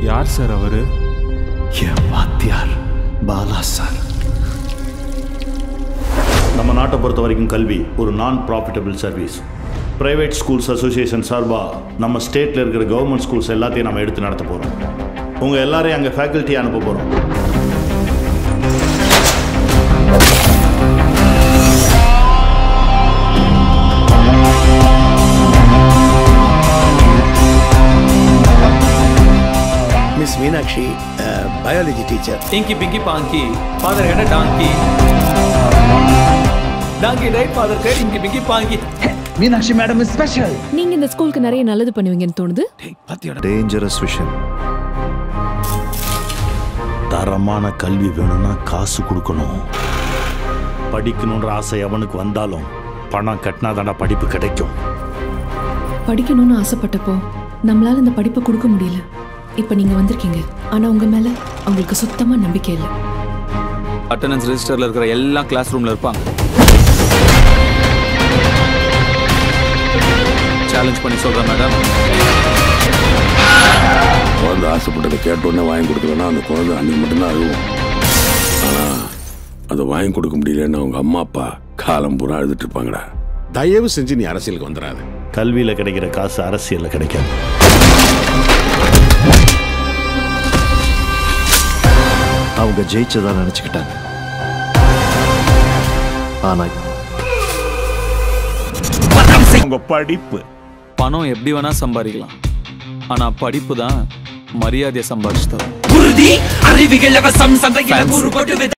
யார் சார் அவரு என் வாத்தியார் பாலா சார் நம்ம நாட்டை பொறுத்த வரைக்கும் கல்வி ஒரு non profitable service private schools association சார்பாக நம்ம ஸ்டேட்டில் இருக்கிற கவர்மெண்ட் ஸ்கூல்ஸ் எல்லாத்தையும் நம்ம எடுத்து நடத்த போகிறோம் உங்கள் எல்லாரையும் அங்கே ஃபேக்கல்ட்டி அனுப்ப போகிறோம் miss Meenakshi biology teacher Inky Pinky Panky. Father had a donkey. Donkey died, father cried, Inky Pinky Panky. Meenakshi madam is special நீங்க இந்த ஸ்கூலுக்கு நிறைய நல்லது பண்ணுவீங்கன்னு தோணுது டேஞ்சரஸ் விஷயம் தரமான கல்வி வேணும்னா காசு கொடுக்கணும் படிக்கணுன்ற ஆசை எவனுக்கு வந்தாலும் பணம் கட்டினா படிப்பு கிடைக்கும் படிக்கணும்னு ஆசைப்பட்டப்போ நம்மளால இந்த படிப்பை கொடுக்க முடியல இப்ப நீங்க வந்திருக்கீங்க ஆனா உங்க மேல அவங்களுக்கு சுத்தமா நம்பிக்கை இல்லை அட்டண்டன்ஸ் ரெஜிஸ்டர்ல இருக்கிற எல்லா கிளாஸ் ரூம்ல இருப்பாங்க சேலஞ்ச் பண்ணி சொல்றேன் மேடம் குழந்தை ஆசைப்பட்டதை கேட்டோன்னே வாங்கி கொடுக்கலன்னா அந்த குழந்தை அன்னைக்கு மட்டும்தான் அழுவும் ஆனால் அதை வாங்கி கொடுக்க முடியலன்னு அவங்க அம்மா அப்பா காலம் பூரா அழுதுட்டு இருப்பாங்கடா தயவு செஞ்சு நீ அரசியலுக்கு வந்துடாத கல்வியில் கிடைக்கிற காசு அரசியலில் கிடைக்காது அவங்க ஜெயிச்சதா நினைச்சுக்கிட்டாங்க ஆனா உங்க படிப்பு பணம் எப்படி வேணா சம்பாதிக்கலாம் ஆனா படிப்பு தான் மரியாதையை சம்பாதிச்சு தரும் உறுதி அறிவிகள் அவசம் சந்தையில் Fancy. கூறுபட்டு